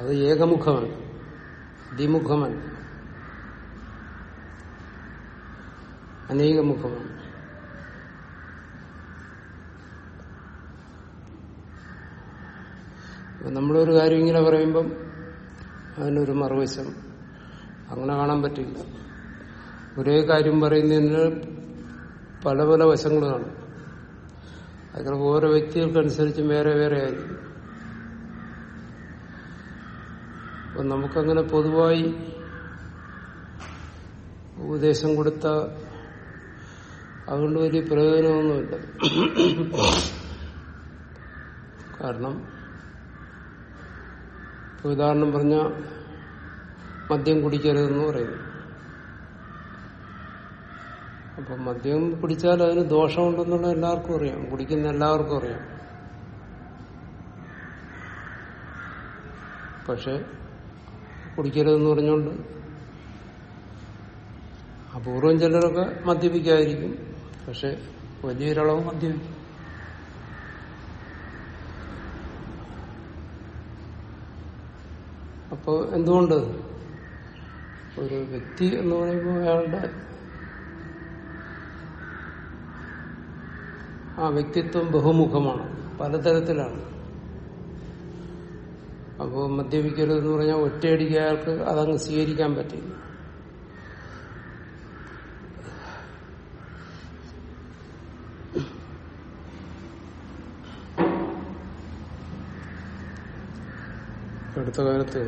അത് ഏകമുഖമാണ് ദ്വിമുഖമല്ല അനേകമുഖമാണ് അപ്പൊ നമ്മളൊരു കാര്യം ഇങ്ങനെ പറയുമ്പം അതിനൊരു മറുവശം അങ്ങനെ കാണാൻ പറ്റില്ല ഒരേ കാര്യം പറയുന്നതിന് പല പല വശങ്ങൾ കാണും അതിൽ ഓരോ വ്യക്തികൾക്കനുസരിച്ചും വേറെ വേറെ ആയിരിക്കും അപ്പൊ നമുക്കങ്ങനെ പൊതുവായി ഉപദേശം കൊടുത്ത അതുകൊണ്ട് വലിയ പ്രയോജനമൊന്നുമില്ല കാരണം ഇപ്പൊ ഉദാഹരണം പറഞ്ഞ മദ്യം കുടിക്കരുതെന്ന് പറയുന്നു അപ്പൊ മദ്യം കുടിച്ചാൽ അതിന് ദോഷമുണ്ടെന്നുള്ള എല്ലാവർക്കും അറിയാം കുടിക്കുന്ന എല്ലാവർക്കും അറിയാം പക്ഷെ കുടിക്കരുതെന്ന് പറഞ്ഞുകൊണ്ട് അപൂർവം ചിലരൊക്കെ മദ്യപിക്കാതിരിക്കും പക്ഷെ വലിയൊരളവ് മദ്യപിക്കും അപ്പോൾ എന്തുകൊണ്ട് ഒരു വ്യക്തി എന്ന് പറയുമ്പോൾ അയാളുടെ ആ വ്യക്തിത്വം ബഹുമുഖമാണ് പലതരത്തിലാണ് അപ്പോൾ മദ്യപിക്കരുതെന്ന് പറഞ്ഞാൽ ഒറ്റയടിക്ക് അയാൾക്ക് അതങ്ങ് സ്വീകരിക്കാൻ പറ്റില്ല അടുത്ത കാലത്ത്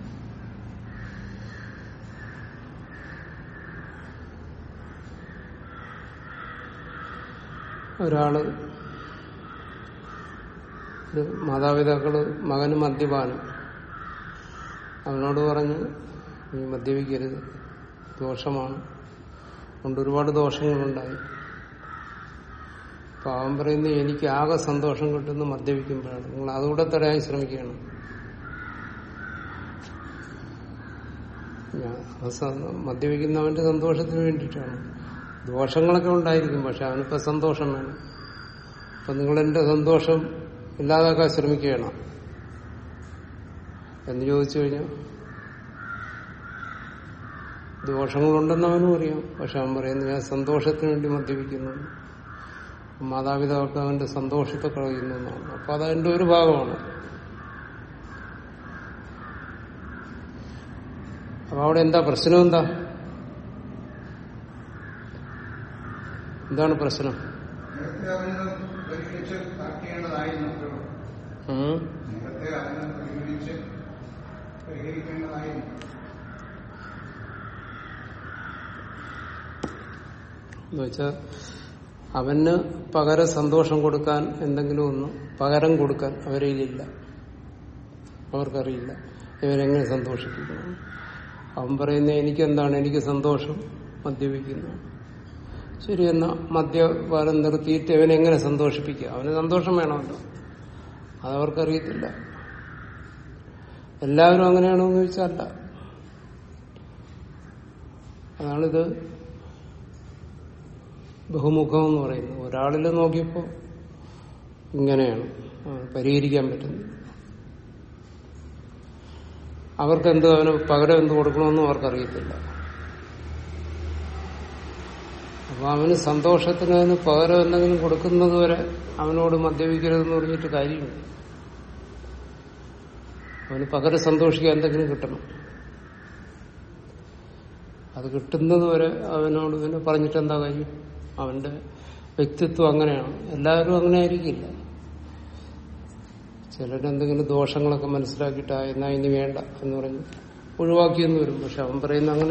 ഒരാള് ഒരു മാതാപിതാക്കള് മകന് മദ്യപാനം അവനോട് പറഞ്ഞ് നീ മദ്യപിക്കരുത് ദോഷമാണ് കൊണ്ട് ഒരുപാട് ദോഷങ്ങളുണ്ടായി അപ്പൊ അവൻ പറയുന്നത് എനിക്ക് ആകെ സന്തോഷം കിട്ടുന്ന മദ്യപിക്കുമ്പോഴാണ് നിങ്ങൾ അതുകൂടെ തടയാൻ ശ്രമിക്കുകയാണ് ഞാൻ ആ സ- മദ്യപിക്കുന്നവന്റെ സന്തോഷത്തിന് വേണ്ടിയിട്ടാണ് ദോഷങ്ങളൊക്കെ ഉണ്ടായിരിക്കും പക്ഷെ അവനിപ്പോ സന്തോഷം വേണം അപ്പൊ നിങ്ങൾ എന്റെ സന്തോഷം ഇല്ലാതാക്കാൻ ശ്രമിക്കുകയാണ് എന്ന് ചോദിച്ചു കഴിഞ്ഞാൽ ദോഷങ്ങളുണ്ടെന്ന് അവനും അറിയാം പക്ഷെ അവൻ പറയുന്നത് ഞാൻ സന്തോഷത്തിന് വേണ്ടി മദ്യപിക്കുന്നു മാതാപിതാക്കൾ അവന്റെ സന്തോഷത്തെ കളയുന്നു എന്നാണ് അപ്പൊ അതതിന്റെ ഒരു ഭാഗമാണ് അപ്പൊ അവിടെ എന്താ പ്രശ്നം എന്താ എന്താണ് പ്രശ്നം നേരത്തെ അവന് പരിഗണിച്ച് ആക്കേണ്ടതായിരുന്നു ഉം? നേരത്തെ അവന് പരിഗണിച്ച് പരിഹരിക്കേണ്ടതായിരുന്നു എന്നുവെച്ചാൽ അവന് പകരം സന്തോഷം കൊടുക്കാൻ എന്തെങ്കിലും ഒന്ന് പകരം കൊടുക്കാൻ അവരിലില്ല അവർക്കറിയില്ല ഇവരെങ്ങനെ സന്തോഷിപ്പിക്കണം അവൻ പറയുന്ന എനിക്ക് എന്താണ് എനിക്ക് സന്തോഷം മദ്യപിക്കുന്നു ശരി എന്നാ മദ്യപാനം നിർത്തിയിട്ട് അവനെങ്ങനെ സന്തോഷിപ്പിക്കുക അവന് സന്തോഷം വേണമല്ലോ അതവർക്കറിയത്തില്ല എല്ലാവരും അങ്ങനെയാണോ എന്ന് ചോദിച്ചാൽ അല്ല അതാണിത് ബഹുമുഖം എന്ന് പറയുന്നത് ഒരാളിൽ നോക്കിയപ്പോ ഇങ്ങനെയാണ് ആ, പരിഹരിക്കാൻ പറ്റുന്നത് അവർക്ക് എന്ത് അവന് പകരം എന്ത് കൊടുക്കണമെന്നും അവർക്കറിയത്തില്ല അപ്പൊ അവന് സന്തോഷത്തിന് അതിന് പകരം എന്തെങ്കിലും കൊടുക്കുന്നത് വരെ അവനോട് മദ്യപിക്കരുതെന്ന് പറഞ്ഞിട്ട് കാര്യമില്ല അവന് പകരം സന്തോഷിക്കാൻ എന്തെങ്കിലും കിട്ടണം അത് കിട്ടുന്നത് വരെ അവനോട് പിന്നെ പറഞ്ഞിട്ട് എന്താ കാര്യം അവന്റെ വ്യക്തിത്വം അങ്ങനെയാണ് എല്ലാവരും അങ്ങനെ ആയിരിക്കില്ല ചിലരെന്തെങ്കിലും ദോഷങ്ങളൊക്കെ മനസ്സിലാക്കിയിട്ട് "ആ, എന്നാ ഇനി വേണ്ട എന്ന് പറഞ്ഞ് ഒഴിവാക്കിയെന്ന് വരും പക്ഷെ അവൻ പറയുന്ന അങ്ങനെ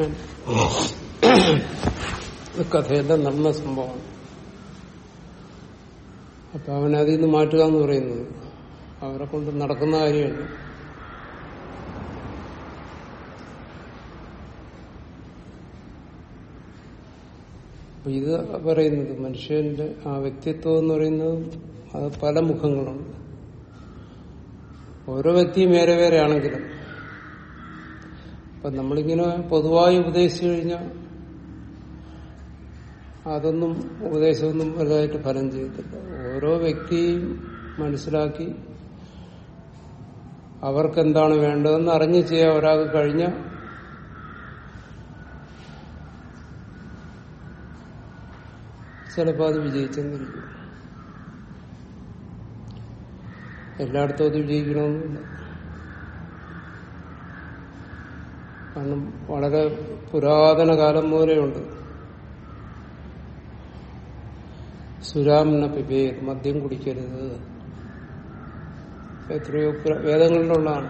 കഥയെല്ലാം നടന്ന സംഭവമാണ് അപ്പൊ അവൻ അതിൽ നിന്ന് മാറ്റുക എന്ന് പറയുന്നത് അവരെ കൊണ്ട് നടക്കുന്ന കാര്യമാണ് അപ്പൊ ഇത് പറയുന്നത് മനുഷ്യന്റെ ആ വ്യക്തിത്വം എന്ന് പറയുന്നത് അത് പല മുഖങ്ങളുണ്ട് ഓരോ വ്യക്തിയും വേറെ വേറെ ആണെങ്കിലും അപ്പൊ നമ്മളിങ്ങനെ പൊതുവായി ഉപദേശിച്ചു കഴിഞ്ഞാൽ അതൊന്നും ഉപദേശമൊന്നും വലുതായിട്ട് ഫലം ചെയ്യത്തില്ല ഓരോ വ്യക്തിയും മനസ്സിലാക്കി അവർക്ക് എന്താണ് വേണ്ടതെന്ന് അറിഞ്ഞു ചെയ്യാൻ ഒരാൾക്ക് കഴിഞ്ഞ ചിലപ്പോൾ അത് വിജയിച്ചെന്നിരിക്കും എല്ലായിടത്തും അത് വിജയിക്കണമെന്നില്ല കാരണം വളരെ പുരാതന കാലം മുതലേ ഉണ്ട് സുരാമിന പിബേത് മദ്യം കുടിക്കരുത് എത്രയോ പുര- വേദങ്ങളിലുള്ളതാണ്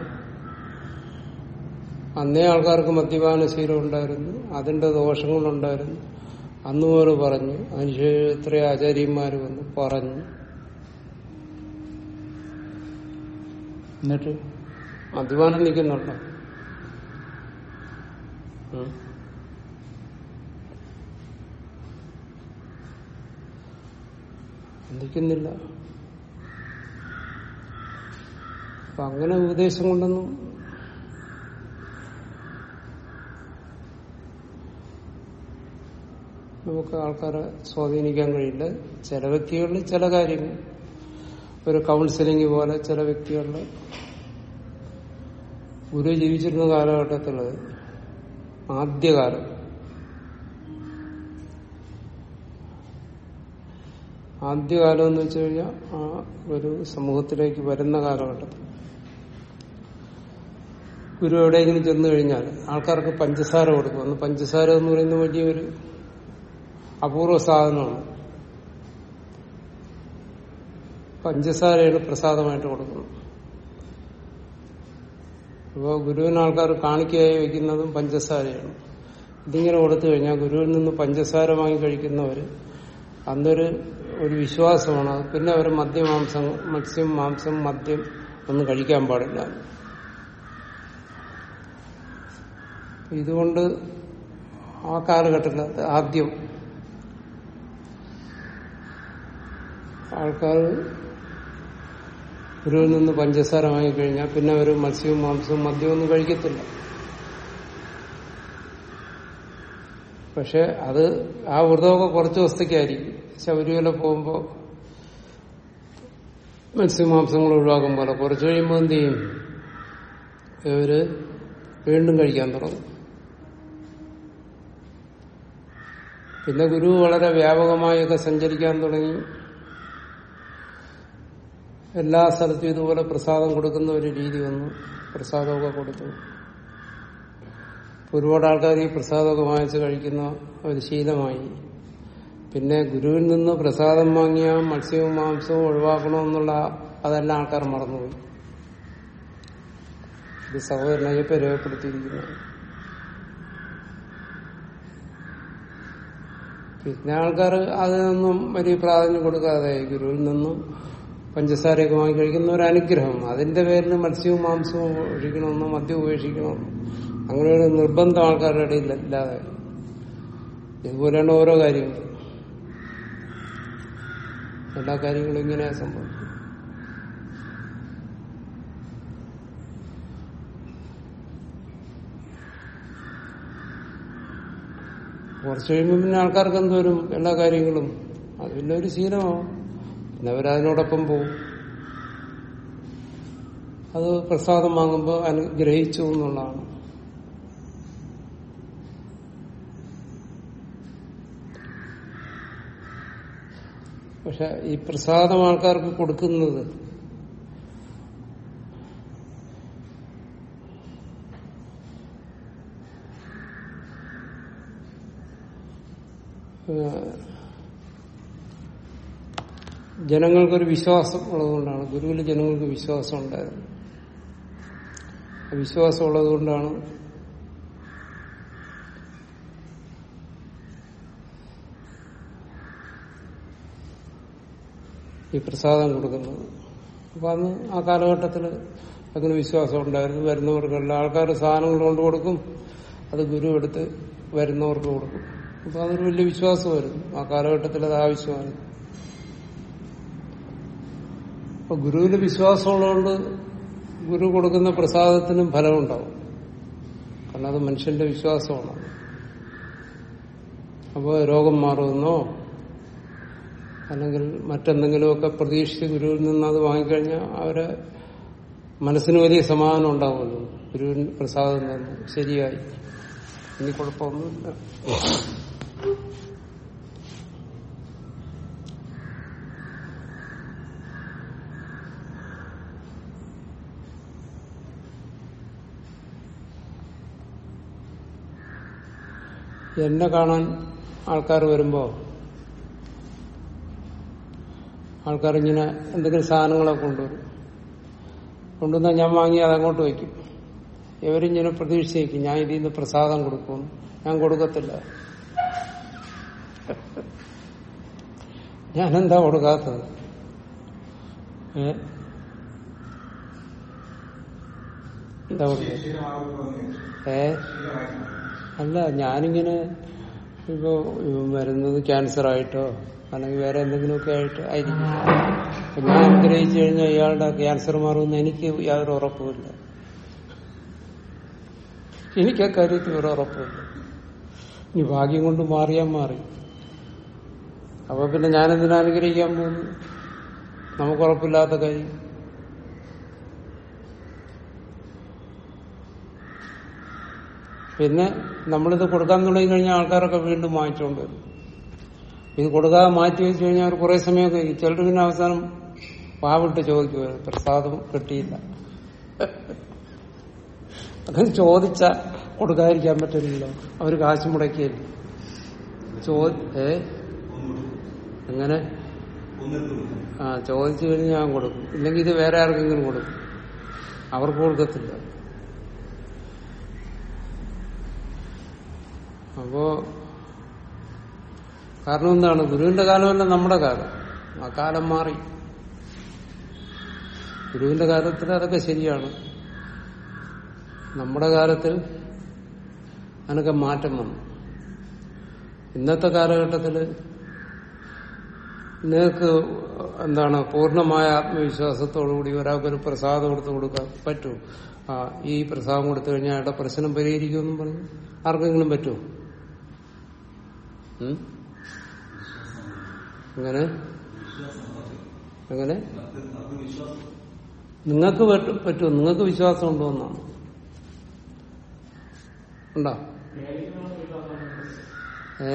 അന്നേ ആൾക്കാർക്ക് മദ്യപാന ശീലം ഉണ്ടായിരുന്നു അതിന്റെ ദോഷങ്ങളുണ്ടായിരുന്നു അന്ന് മുതൽ പറഞ്ഞു അതിനുശേഷം എത്രയോ ആചാര്യന്മാർ വന്ന് പറഞ്ഞു എന്നിട്ട് മദ്യപാനം നിൽക്കുന്നുണ്ടോ ഉം. നിൽക്കുന്നില്ല അപ്പൊ അങ്ങനെ ഉപദേശം കൊണ്ടൊന്നും നമുക്ക് ആൾക്കാരെ സ്വാധീനിക്കാൻ കഴിയില്ല ചില വ്യക്തികളിൽ ചില കാര്യങ്ങൾ ഒരു കൗൺസിലിംഗ് പോലെ ചില വ്യക്തികളിൽ ഗുരു ജീവിച്ചിരുന്ന കാലഘട്ടത്തിൽ ആദ്യകാലം ആദ്യകാലം എന്ന് വെച്ച് കഴിഞ്ഞാൽ ആ ഒരു സമൂഹത്തിലേക്ക് വരുന്ന കാലഘട്ടത്തിൽ ഗുരു എവിടെയെങ്കിലും ചെന്നു കഴിഞ്ഞാൽ ആൾക്കാർക്ക് പഞ്ചസാര കൊടുക്കും അന്ന് പഞ്ചസാര എന്ന് പറയുന്ന വലിയൊരു അപൂർവ സാധനമാണ് പഞ്ചസാരയാണ് പ്രസാദമായിട്ട് കൊടുക്കുന്നത് അപ്പോൾ ഗുരുവിന് ആൾക്കാർ കാണിക്കയായി വയ്ക്കുന്നതും പഞ്ചസാരയാണ് ഇതിങ്ങനെ കൊടുത്തു കഴിഞ്ഞാൽ ഗുരുവിൽ നിന്ന് പഞ്ചസാര വാങ്ങി കഴിക്കുന്നവർ അന്നൊരു ഒരു വിശ്വാസമാണ് അത് പിന്നെ അവർ മദ്യമാംസം മത്സ്യം മാംസം മദ്യം ഒന്നും കഴിക്കാൻ പാടില്ല ഇതുകൊണ്ട് ആ കാലഘട്ടത്തിൽ ആദ്യം ആൾക്കാർ ഗുരുവിൽ നിന്ന് പഞ്ചസാര വാങ്ങിക്കഴിഞ്ഞാൽ പിന്നെ അവർ മത്സ്യവും മാംസവും മദ്യവും ഒന്നും കഴിക്കത്തില്ല പക്ഷെ അത് ആ വ്രതമൊക്കെ കുറച്ച് ദിവസത്തേക്കായിരിക്കും ശബരിമല പോകുമ്പോൾ മത്സ്യമാംസങ്ങൾ ഒഴിവാക്കും പോലെ കുറച്ച് കഴിയുമ്പോൾ എന്ത് ചെയ്യും ഇവര് വീണ്ടും കഴിക്കാൻ തുടങ്ങും പിന്നെ ഗുരു വളരെ വ്യാപകമായൊക്കെ സഞ്ചരിക്കാൻ തുടങ്ങി എല്ലാ സ്ഥലത്തും ഇതുപോലെ പ്രസാദം കൊടുക്കുന്ന ഒരു രീതി വന്നു പ്രസാദമൊക്കെ കൊടുത്തു ഒരുപാട് ആൾക്കാർ ഈ പ്രസാദമൊക്കെ വാങ്ങിച്ച് കഴിക്കുന്ന ഒരു ശീലമായി പിന്നെ ഗുരുവിൽ നിന്ന് പ്രസാദം വാങ്ങിയ മത്സ്യവും മാംസവും ഒഴിവാക്കണമെന്നുള്ള അതെല്ലാം ആൾക്കാർ മറന്നുപോയി ഇത് സഹോദരനയ്യപ്പ രേഖപ്പെടുത്തിയിരിക്കുന്നത് പിന്നെ ആൾക്കാർ അതിനൊന്നും വലിയ പ്രാധാന്യം കൊടുക്കാതെ ഗുരുവിൽ നിന്നും പഞ്ചസാരയൊക്കെ വാങ്ങി കഴിക്കുന്ന ഒരു അനുഗ്രഹം അതിന്റെ പേരിൽ മത്സ്യവും മാംസവും ഒഴിക്കണമെന്നോ മദ്യം ഉപേക്ഷിക്കണമെന്നോ അങ്ങനെ ഒരു നിർബന്ധം ആൾക്കാരുടെ ഇടയിൽ ഇല്ലാതെ ഇതുപോലെയാണ് ഓരോ കാര്യങ്ങളും എല്ലാ കാര്യങ്ങളും ഇങ്ങനെ സംഭവിക്കും കുറച്ച് കഴിയുമ്പോൾ പിന്നെ ആൾക്കാർക്ക് എന്തോരും എല്ലാ കാര്യങ്ങളും അത് പിന്നെ ഒരു ശീലമാവും പിന്നെ അവരതിനോടൊപ്പം പോകും അത് പ്രസാദം വാങ്ങുമ്പോൾ അനുഗ്രഹിച്ചു എന്നുള്ളതാണ് പക്ഷെ ഈ പ്രസാദം ആൾക്കാർക്ക് കൊടുക്കുന്നത് ഏഹ് ജനങ്ങൾക്കൊരു വിശ്വാസം ഉള്ളതുകൊണ്ടാണ് ഗുരുവിൽ ജനങ്ങൾക്ക് വിശ്വാസം ഉണ്ടായിരുന്നു ആ വിശ്വാസം ഉള്ളതുകൊണ്ടാണ് ഈ പ്രസാദം കൊടുക്കുന്നത് അപ്പൊ അന്ന് ആ കാലഘട്ടത്തിൽ അങ്ങനെ വിശ്വാസം ഉണ്ടായിരുന്നു വരുന്നവർക്കെല്ലാം ആൾക്കാർ സാധനങ്ങൾ കൊണ്ട് കൊടുക്കും അത് ഗുരു എടുത്ത് വരുന്നവർക്ക് കൊടുക്കും അപ്പൊ അതൊരു വലിയ വിശ്വാസമായിരുന്നു ആ കാലഘട്ടത്തിൽ അത് ആവശ്യമായിരുന്നു അപ്പൊ ഗുരുവിൽ വിശ്വാസമുള്ളതുകൊണ്ട് ഗുരു കൊടുക്കുന്ന പ്രസാദത്തിനും ഫലമുണ്ടാവും കാരണം അത് മനുഷ്യന്റെ വിശ്വാസമാണ് അപ്പോൾ രോഗം മാറുമെന്നോ അല്ലെങ്കിൽ മറ്റെന്തെങ്കിലുമൊക്കെ പ്രതീക്ഷിച്ച് ഗുരുവിൽ നിന്ന് അത് വാങ്ങിക്കഴിഞ്ഞാൽ അവരെ മനസ്സിന് വലിയ സമാധാനം ഉണ്ടാവുമല്ലോ ഗുരുവിന് പ്രസാദം തന്നു ശരിയായി ഇനി കുഴപ്പമൊന്നുമില്ല എന്നെ കാണാൻ ആൾക്കാർ വരുമ്പോ ആൾക്കാർ ഇങ്ങനെ എന്തെങ്കിലും സാധനങ്ങളൊക്കെ കൊണ്ടുവരും കൊണ്ടുവന്നാൽ ഞാൻ വാങ്ങി അതങ്ങോട്ട് വയ്ക്കും ഇവരിങ്ങനെ പ്രതീക്ഷിക്കും ഞാൻ ഇതിൽ നിന്ന് പ്രസാദം കൊടുക്കും ഞാൻ കൊടുക്കത്തില്ല ഞാനെന്താ കൊടുക്കാത്തത് ഏ എന്താ കൊടുക്കുക ഏ അല്ല ഞാനിങ്ങനെ ഇപ്പോ വരുന്നത് ക്യാൻസർ ആയിട്ടോ അല്ലെങ്കിൽ വേറെ എന്തെങ്കിലുമൊക്കെ ആയിട്ട് ആയിരിക്കും അപ്പൊ ഞാൻ അനുഗ്രഹിച്ചു കഴിഞ്ഞാൽ ഇയാളുടെ ക്യാൻസർ മാറുമെന്ന് എനിക്ക് യാതൊരു ഉറപ്പുമില്ല എനിക്ക് ആ കാര്യത്തിൽ ഒരു ഉറപ്പില്ല ഇനി ഭാഗ്യം കൊണ്ട് മാറിയാൽ മാറി അപ്പൊ പിന്നെ ഞാനെന്തിനാ അനുഗ്രഹിക്കാൻ പോകുന്നു നമുക്ക് ഉറപ്പില്ലാത്ത കാര്യം പിന്നെ നമ്മളിത് കൊടുക്കാൻ തുടങ്ങി കഴിഞ്ഞാൽ ആൾക്കാരൊക്കെ വീണ്ടും വാങ്ങിച്ചുകൊണ്ട് വരും ഇത് കൊടുക്കാതെ മാറ്റി വെച്ച് കഴിഞ്ഞാൽ അവർ കുറെ സമയമൊക്കെ ഇരിക്കും. ചിലർ പിന്നെ അവസാനം പാവിട്ട് ചോദിക്കുമായിരുന്നു പ്രസാദം കിട്ടിയില്ല അങ്ങനെ ചോദിച്ച കൊടുക്കാതിരിക്കാൻ പറ്റില്ലല്ലോ അവര് കാശ് മുടക്കിയല്ലേ ചോ ഏ അങ്ങനെ ആ ചോദിച്ചു കഴിഞ്ഞാൽ ഞാൻ കൊടുക്കും ഇല്ലെങ്കിൽ ഇത് വേറെ ആർക്കെങ്കിലും കൊടുക്കും അവർക്ക് കൊടുക്കത്തില്ല അപ്പോ കാരണം എന്താണ് ഗുരുവിന്റെ കാലമല്ല നമ്മുടെ കാലം ആ കാലം മാറി ഗുരുവിന്റെ കാലത്തിൽ അതൊക്കെ ശരിയാണ് നമ്മുടെ കാലത്തിൽ അതിനൊക്കെ മാറ്റം വന്നു ഇന്നത്തെ കാലഘട്ടത്തിൽ നിങ്ങൾക്ക് എന്താണ് പൂർണ്ണമായ ആത്മവിശ്വാസത്തോടുകൂടി ഒരാൾക്കൊരു പ്രസാദം കൊടുത്ത് കൊടുക്കാൻ പറ്റൂ ആ ഈ പ്രസാദം കൊടുത്തു കഴിഞ്ഞാൽ അയാളുടെ പ്രശ്നം പരിഹരിക്കുമെന്നും പറഞ്ഞു ആർക്കെങ്കിലും പറ്റുമോ ഉം? എങ്ങനെ എങ്ങനെ നിങ്ങൾക്ക് പറ്റ- പറ്റുമോ നിങ്ങൾക്ക് വിശ്വാസം ഉണ്ടോ എന്നാണ് ഉണ്ടോ ഏ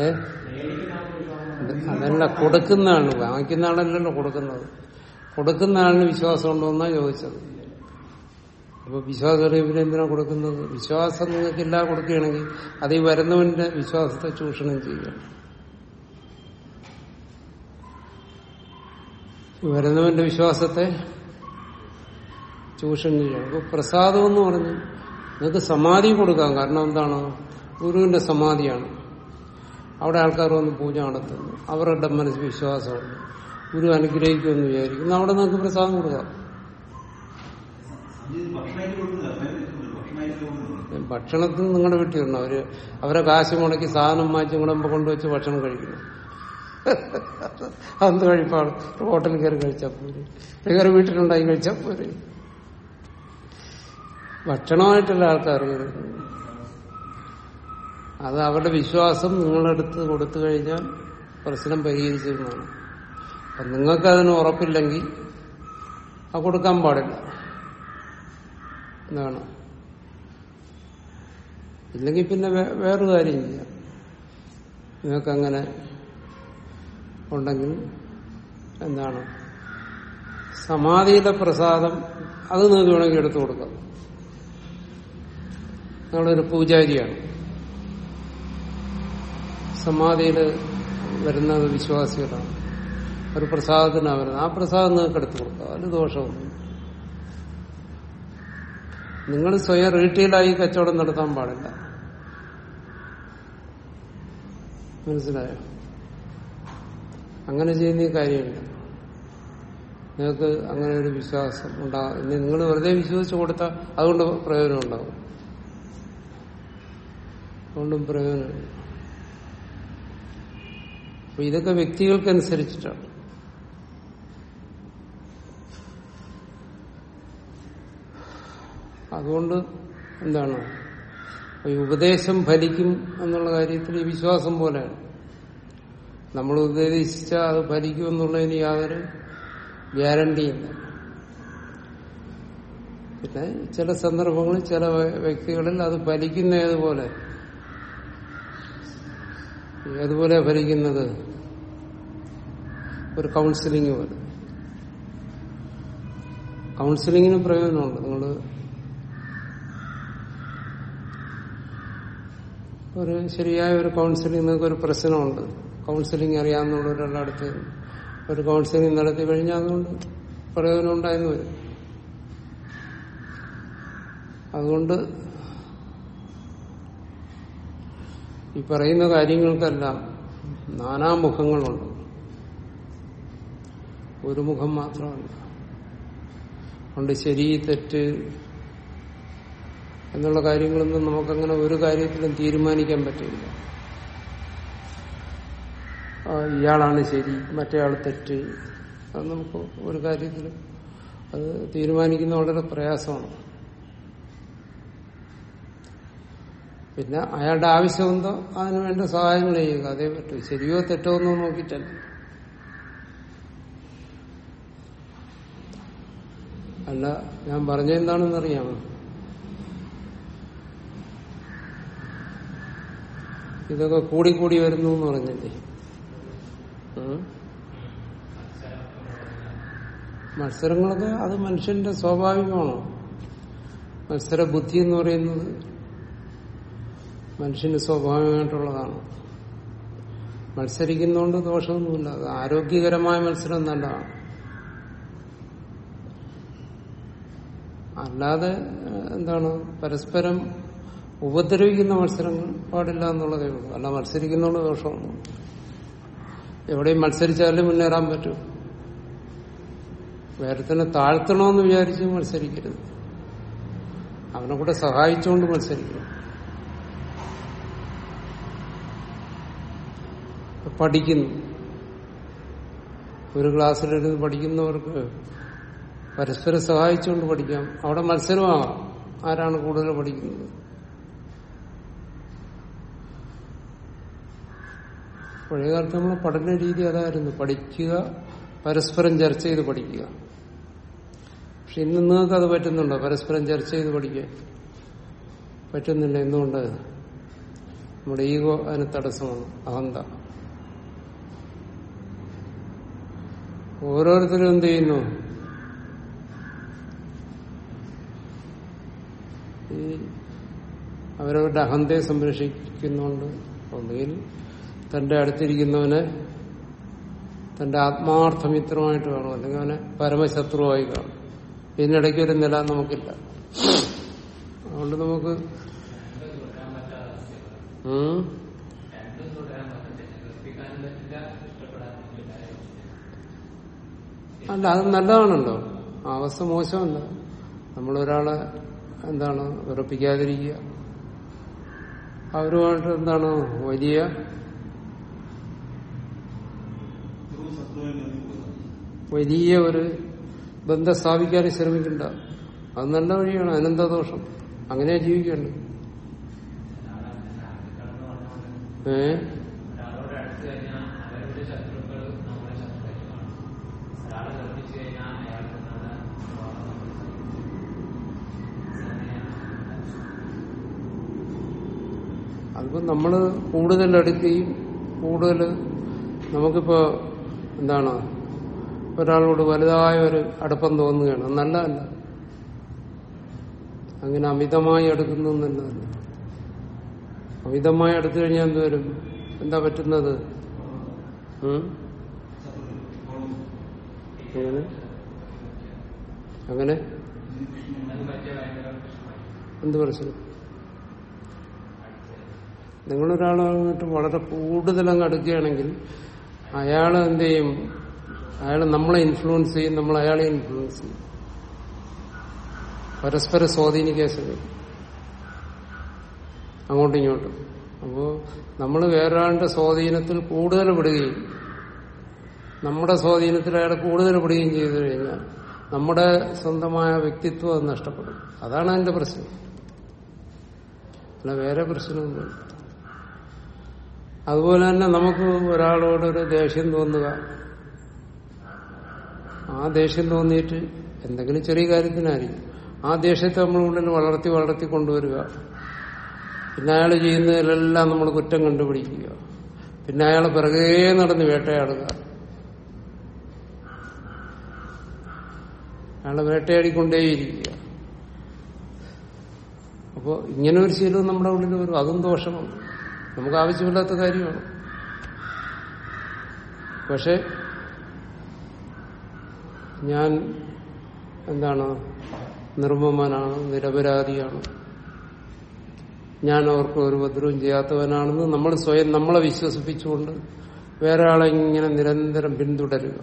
അതല്ല കൊടുക്കുന്നതാണ് വാങ്ങിക്കുന്ന ആളല്ലല്ലോ കൊടുക്കുന്നത് കൊടുക്കുന്ന ആളിന് വിശ്വാസം ഉണ്ടോ എന്നാ ചോദിച്ചത് അപ്പൊ വിശ്വാസം പിന്നെ എന്തിനാ കൊടുക്കുന്നത് വിശ്വാസം നിങ്ങൾക്കില്ല കൊടുക്കുകയാണെങ്കിൽ അത് ഈ വരുന്നവന്റെ വിശ്വാസത്തെ ചൂഷണം ചെയ്യുകയാണ് ഈ വരുന്നവന്റെ വിശ്വാസത്തെ ചൂഷണം ചെയ്യുകയാണ് അപ്പൊ പ്രസാദം എന്ന് പറഞ്ഞു നിങ്ങൾക്ക് സമാധി കൊടുക്കാം കാരണം എന്താണ് ഗുരുവിന്റെ സമാധിയാണ് അവിടെ ആൾക്കാർ വന്ന് പൂജ നടത്തുന്നു അവരുടെ മനസ്സിൽ വിശ്വാസമുണ്ട് ഗുരു അനുഗ്രഹിക്കുമെന്ന് വിചാരിക്കുന്നു അവിടെ നിങ്ങൾക്ക് പ്രസാദം കൊടുക്കാം ഭക്ഷണത്തിന് നിങ്ങളുടെ വീട്ടിൽ വരണം അവര് അവരെ കാശ് മുടക്കി സാധനം മാറ്റി കുടുംബം കൊണ്ടുവച്ച് ഭക്ഷണം കഴിക്കുന്നു അതെന്ത് കഴിപ്പാണ് ഹോട്ടലിൽ കയറി കഴിച്ചാൽ പോരെ കയറി വീട്ടിലുണ്ടായി കഴിച്ചാൽ പോരെ ഭക്ഷണമായിട്ടല്ല ആൾക്കാർ കയറുന്നത് അത് അവരുടെ വിശ്വാസം നിങ്ങളെടുത്ത് കൊടുത്തു കഴിഞ്ഞാൽ പ്രശ്നം പരിഹരിച്ചതെന്നാണ് അപ്പൊ നിങ്ങൾക്കതിന് ഉറപ്പില്ലെങ്കിൽ അത് കൊടുക്കാൻ പാടില്ല എന്താണ് ഇല്ലെങ്കിൽ പിന്നെ വേ- വേറൊരു കാര്യം ചെയ്യാം നിങ്ങൾക്കങ്ങനെ ഉണ്ടെങ്കിൽ എന്താണ് സമാധിയുടെ പ്രസാദം അത് നിങ്ങൾക്ക് വേണമെങ്കിൽ എടുത്തു കൊടുക്കാം നിങ്ങളൊരു പൂജാരിയാണ് സമാധിയിൽ വരുന്നത് വിശ്വാസികളാണ് ഒരു പ്രസാദത്തിനാണ് വരുന്നത് ആ പ്രസാദം നിങ്ങൾക്ക് എടുത്തു കൊടുക്കാം അതിന് ദോഷമൊന്നും നിങ്ങൾ സ്വയം റീറ്റെയിലായി കച്ചവടം നടത്താൻ പാടില്ല മനസ്സിലായോ അങ്ങനെ ചെയ്യുന്ന ഈ കാര്യമില്ല നിങ്ങൾക്ക് അങ്ങനെ ഒരു വിശ്വാസം ഉണ്ടാകും ഇനി നിങ്ങൾ വെറുതെ വിശ്വസിച്ച് കൊടുത്താൽ അതുകൊണ്ട് പ്രയോജനം ഉണ്ടാകും അതുകൊണ്ടും പ്രയോജനമില്ല അപ്പൊ ഇതൊക്കെ വ്യക്തികൾക്കനുസരിച്ചിട്ടാണ് അതുകൊണ്ട് എന്താണ് ഈ ഉപദേശം ഫലിക്കും എന്നുള്ള കാര്യത്തിൽ ഈ വിശ്വാസം പോലെയാണ് നമ്മൾ ഉപദേശിച്ചാൽ അത് ഫലിക്കും എന്നുള്ളതിന് യാതൊരു ഗ്യാരണ്ടിയില്ല പിന്നെ ചില സന്ദർഭങ്ങളിൽ ചില വ്യ- വ്യക്തികളിൽ അത് ഫലിക്കുന്ന ഏതുപോലെ ഏതുപോലെ ഫലിക്കുന്നത് ഒരു കൗൺസിലിംഗ് പോലെ കൗൺസിലിങ്ങിന് പ്രയോജനമുണ്ട് നിങ്ങൾ ഒരു ശരിയായ ഒരു കൗൺസിലിംഗ് നിങ്ങൾക്ക് ഒരു പ്രശ്നമുണ്ട് കൗൺസിലിംഗ് അറിയാവുന്ന ഒരാളുടെ അടുത്ത് ഒരു കൗൺസിലിംഗ് നടത്തി കഴിഞ്ഞാൽ അതുകൊണ്ട് പ്രയോജനം ഉണ്ടായെന്ന് വരും അതുകൊണ്ട് ഈ പറയുന്ന കാര്യങ്ങൾക്കെല്ലാം നാനാമുഖങ്ങളുണ്ട് ഒരു മുഖം മാത്രമല്ല അതുകൊണ്ട് ശരി തെറ്റ് എന്നുള്ള കാര്യങ്ങളൊന്നും നമുക്കങ്ങനെ ഒരു കാര്യത്തിലും തീരുമാനിക്കാൻ പറ്റില്ല ആ, ഇയാളാണ് ശരി മറ്റേയാൾ തെറ്റ് അത് നമുക്ക് ഒരു കാര്യത്തിലും അത് തീരുമാനിക്കുന്ന വളരെ പ്രയാസമാണ് പിന്നെ അയാളുടെ ആവശ്യമെന്തോ അതിനു വേണ്ട സഹായങ്ങൾ ചെയ്യുക അതേ പറ്റൂ ശരിയോ തെറ്റോ എന്നോ നോക്കിയിട്ടല്ല അല്ല ഞാൻ പറഞ്ഞെന്താണെന്ന് അറിയാമോ ഇതൊക്കെ കൂടിക്കൂടി വരുന്നു എന്ന് പറഞ്ഞില്ലേ ഉം? മത്സരങ്ങളൊക്കെ അത് മനുഷ്യന്റെ സ്വാഭാവികമാണ് മത്സര ബുദ്ധി എന്ന് പറയുന്നത് മനുഷ്യന് സ്വാഭാവികമായിട്ടുള്ളതാണ് മത്സരിക്കുന്നതുകൊണ്ട് ദോഷമൊന്നുമില്ല അത് ആരോഗ്യകരമായ മത്സരം നല്ലതാണ് അല്ലാതെ ഏഹ്, എന്താണ് പരസ്പരം ഉപദ്രവിക്കുന്ന മത്സരങ്ങൾ പാടില്ല എന്നുള്ളതേ ഉള്ളൂ അല്ല മത്സരിക്കുന്നതുകൊണ്ട് ദോഷമൊന്നും എവിടെയും മത്സരിച്ചാലും മുന്നേറാൻ പറ്റും വേറെ തന്നെ താഴ്ത്തണമെന്ന് വിചാരിച്ച് മത്സരിക്കരുത് അവനെ കൂടെ സഹായിച്ചുകൊണ്ട് മത്സരിക്കണം പഠിക്കുന്നു ഒരു ക്ലാസ്സിലിരുന്ന് പഠിക്കുന്നവർക്ക് പരസ്പരം സഹായിച്ചുകൊണ്ട് പഠിക്കാം അവിടെ മത്സരമാകാം ആരാണ് കൂടുതൽ പഠിക്കുന്നത് പഴയകാലത്ത് നമ്മൾ പഠന രീതി അതായിരുന്നു പഠിക്കുക പരസ്പരം ചർച്ച ചെയ്ത് പഠിക്കുക പക്ഷെ ഇന്ന് നിങ്ങൾക്ക് അത് പറ്റുന്നുണ്ടോ പരസ്പരം ചർച്ച ചെയ്ത് പഠിക്കാൻ പറ്റുന്നില്ല എന്തുകൊണ്ട് നമ്മുടെ ഈഗോ അതിന് തടസ്സമാണ് അഹന്ത ഓരോരുത്തരും എന്ത് ചെയ്യുന്നു ഈ അവരവരുടെ അഹന്തയെ സംരക്ഷിക്കുന്നുണ്ട് ഒന്നുകിൽ തന്റെ അടുത്തിരിക്കുന്നവനെ തന്റെ ആത്മാർത്ഥ മിത്രമായിട്ട് കാണും അല്ലെങ്കിൽ അവനെ പരമശത്രുവായി കാണും ഇതിനിടയ്ക്ക് ഒരു നില നമുക്കില്ല അതുകൊണ്ട് നമുക്ക് ഉം? അല്ല അത് നല്ലതാണല്ലോ ആ അവസ്ഥ മോശമല്ല നമ്മളൊരാളെ എന്താണ് ഉറപ്പിക്കാതിരിക്കുക അവരുമായിട്ട് എന്താണ് വലിയ വലിയ ഒരു ബന്ധം സ്ഥാപിക്കാൻ ശ്രമിക്കണ്ട അത് നല്ല വഴിയാണ് അനന്തദോഷം അങ്ങനെ ജീവിക്കേണ്ടത് ഏ ഒരാളോട് അടുത്ത് കഴിഞ്ഞാൽ അവരുടെ ശത്രുക്കൾ നമ്മുടെ ശത്രുക്കളായിട്ട് കാണും ഒരാളെ ഗർഭിച്ചു കഴിഞ്ഞാൽ അയാൾക്ക് നമ്മുടെ സ്വഭാവം അതിപ്പോ നമ്മള് കൂടുതൽ അടുക്കുകയും കൂടുതൽ നമുക്കിപ്പോ എന്താണ് ഒരാളോട് വലുതായ ഒരു അടുപ്പം തോന്നുകയാണ് അത് നല്ലതല്ല അങ്ങനെ അമിതമായി അടുക്കുന്നു നല്ലതല്ല അമിതമായി അടുത്തു കഴിഞ്ഞാൽ എന്ത് വരും എന്താ പറ്റുന്നത് ഉം? അങ്ങനെ അങ്ങനെ എന്ത് പ്രശ്നം നിങ്ങളൊരാളായിട്ട് വളരെ കൂടുതൽ അങ്ങ് അടുക്കുകയാണെങ്കിൽ അയാൾ എന്ത് ചെയ്യും അയാൾ നമ്മളെ ഇൻഫ്ലുവൻസ് ചെയ്യും നമ്മൾ അയാളെ ഇൻഫ്ലുവൻസ് ചെയ്യും പരസ്പരം സ്വാധീനിക്കാൻ ശ്രമിക്കും അങ്ങോട്ടും ഇങ്ങോട്ടും അപ്പോ നമ്മൾ വേറൊരാളുടെ സ്വാധീനത്തിൽ കൂടുതൽ വിടുകയും നമ്മുടെ സ്വാധീനത്തിൽ അയാൾ കൂടുതൽ വിടുകയും ചെയ്തു കഴിഞ്ഞാൽ നമ്മുടെ സ്വന്തമായ വ്യക്തിത്വം അത് നഷ്ടപ്പെടും അതാണ് അതിന്റെ പ്രശ്നം അല്ല വേറെ പ്രശ്നമൊന്നും അതുപോലെ തന്നെ നമുക്ക് ഒരാളോടൊരു ദേഷ്യം തോന്നുക ആ ദേഷ്യം തോന്നിയിട്ട് എന്തെങ്കിലും ചെറിയ കാര്യത്തിനായിരിക്കും ആ ദേഷ്യത്തെ നമ്മുടെ ഉള്ളിൽ വളർത്തി വളർത്തി കൊണ്ടുവരിക പിന്നെ അയാൾ ചെയ്യുന്നതിലെല്ലാം നമ്മൾ കുറ്റം കണ്ടുപിടിക്കുക പിന്നെ അയാൾ പിറകേ നടന്ന് വേട്ടയാടുക അയാളെ വേട്ടയാടിക്കൊണ്ടേയിരിക്കുക അപ്പോൾ ഇങ്ങനെ ഒരു ശീലം നമ്മുടെ ഉള്ളിൽ വരും അതും ദോഷമാണ് നമുക്ക് ആവശ്യമില്ലാത്ത കാര്യമാണ് പക്ഷെ ഞാൻ എന്താണ് നിർമ്മമനാണ് നിരപരാധിയാണ് ഞാൻ അവർക്ക് ഒരു ഉപദ്രവം ചെയ്യാത്തവനാണെന്ന് നമ്മൾ സ്വയം നമ്മളെ വിശ്വസിപ്പിച്ചുകൊണ്ട് വേറെ ആളെ ഇങ്ങനെ നിരന്തരം പിന്തുടരുക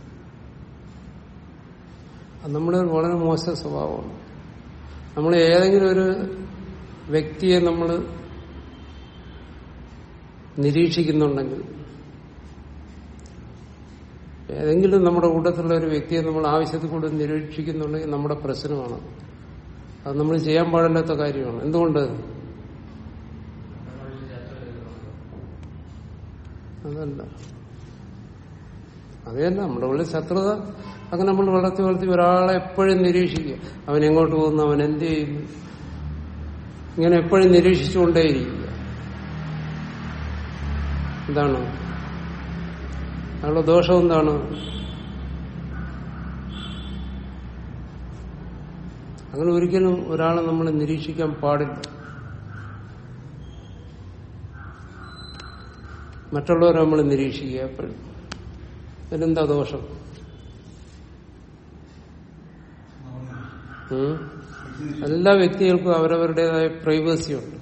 അത് നമ്മുടെ ഒരു വളരെ മോശം സ്വഭാവമാണ് നമ്മൾ ഏതെങ്കിലും ഒരു വ്യക്തിയെ നമ്മൾ നിരീക്ഷിക്കുന്നുണ്ടെങ്കിൽ ഏതെങ്കിലും നമ്മുടെ കൂട്ടത്തിലുള്ള ഒരു വ്യക്തിയെ നമ്മൾ ആവശ്യത്തിൽ കൂടുതൽ നിരീക്ഷിക്കുന്നുണ്ടെങ്കിൽ നമ്മുടെ പ്രശ്നമാണ് അത് നമ്മൾ ചെയ്യാൻ പാടില്ലാത്ത കാര്യമാണ് എന്തുകൊണ്ട് അതല്ല അത് തന്നെ നമ്മുടെ ഉള്ളിൽ ശത്രുത അങ്ങനെ നമ്മൾ വളർത്തി വളർത്തി ഒരാളെ എപ്പോഴും നിരീക്ഷിക്കുക അവൻ എങ്ങോട്ട് പോകുന്നു അവൻ എന്ത് ചെയ്യുന്നു ഇങ്ങനെ എപ്പോഴും നിരീക്ഷിച്ചുകൊണ്ടേയിരിക്കുക എന്താണ് അയാളുടെ ദോഷം എന്താണ് അങ്ങനെ ഒരിക്കലും ഒരാളെ നമ്മൾ നിരീക്ഷിക്കാൻ പാടില്ല മറ്റുള്ളവരെ നമ്മൾ നിരീക്ഷിക്കുക എപ്പോഴും ഇതിലെന്താ ദോഷം ഉം? എല്ലാ വ്യക്തികൾക്കും അവരവരുടേതായ പ്രൈവസി ഉണ്ട്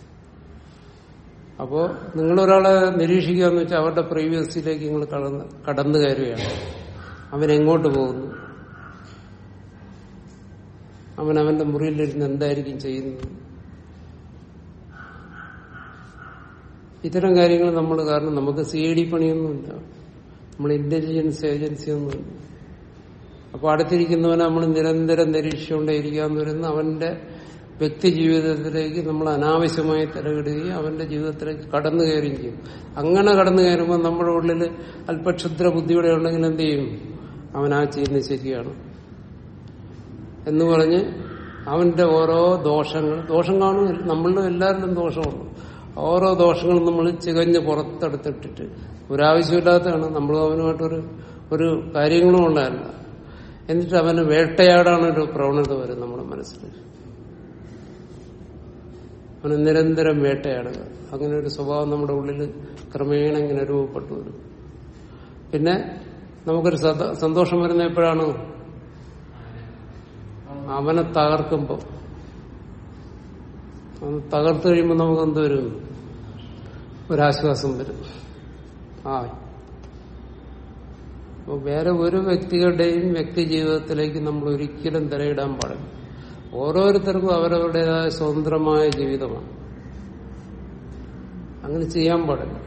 അപ്പോ നിങ്ങളൊരാളെ നിരീക്ഷിക്കുക എന്ന് വെച്ചാൽ അവരുടെ പ്രൈവസിയിലേക്ക് നിങ്ങൾ കടന്ന് കടന്നു കയറുകയാണ് അവൻ എങ്ങോട്ട് പോകുന്നു അവൻ അവന്റെ മുറിയിലിരുന്ന് എന്തായിരിക്കും ചെയ്യുന്നത് ഇത്തരം കാര്യങ്ങൾ നമ്മൾ കാരണം നമുക്ക് സി ഐ ഡി പണിയൊന്നുമില്ല നമ്മൾ ഇന്റലിജൻസ് ഏജൻസി ഒന്നുമില്ല അപ്പൊ അടുത്തിരിക്കുന്നവനെ നമ്മൾ നിരന്തരം നിരീക്ഷിച്ചുകൊണ്ടേയിരിക്കാന്ന് വരുന്ന അവന്റെ വ്യക്തി ജീവിതത്തിലേക്ക് നമ്മൾ അനാവശ്യമായി തിരകിടുകയും അവന്റെ ജീവിതത്തിലേക്ക് കടന്നു കയറുകയും ചെയ്യും അങ്ങനെ കടന്നു കയറുമ്പോൾ നമ്മുടെ ഉള്ളിൽ അല്പക്ഷുദ്ര ബുദ്ധിയുടെ ഉണ്ടെങ്കിൽ എന്ത് ചെയ്യും അവൻ ആ ചെയ്യുന്നത് ശരിയാണ് എന്ന് പറഞ്ഞ് അവന്റെ ഓരോ ദോഷങ്ങൾ ദോഷം കാണും നമ്മളിലും എല്ലാവരിലും ദോഷമുണ്ട് ഓരോ ദോഷങ്ങളും നമ്മൾ ചികഞ്ഞ് പുറത്തെടുത്തിട്ടിട്ട് ഒരാവശ്യമില്ലാത്തതാണ് നമ്മൾ അവനുമായിട്ടൊരു ഒരു കാര്യങ്ങളും ഉണ്ടായില്ല എന്നിട്ട് അവന് വേട്ടയാടാണ് ഒരു പ്രവണത വരും നമ്മുടെ മനസ്സിൽ അവന് നിരന്തരം വേട്ടയാടുക അങ്ങനെ ഒരു സ്വഭാവം നമ്മുടെ ഉള്ളിൽ ക്രമേണ ഇങ്ങനെ രൂപപ്പെട്ടു വരും പിന്നെ നമുക്കൊരു സദ- സന്തോഷം വരുന്ന എപ്പോഴാണ് അവനെ തകർക്കുമ്പോൾ അവൻ തകർത്ത് കഴിയുമ്പോൾ നമുക്ക് എന്ത് വരും ഒരാശ്വാസം വരും ആ അപ്പൊ വേറെ ഒരു വ്യക്തികളുടെയും വ്യക്തി ജീവിതത്തിലേക്ക് നമ്മൾ ഒരിക്കലും തിരയിടാൻ പാടില്ല ഓരോരുത്തർക്കും അവരവരുടേതായ സ്വതന്ത്രമായ ജീവിതമാണ് അങ്ങനെ ചെയ്യാൻ പാടില്ല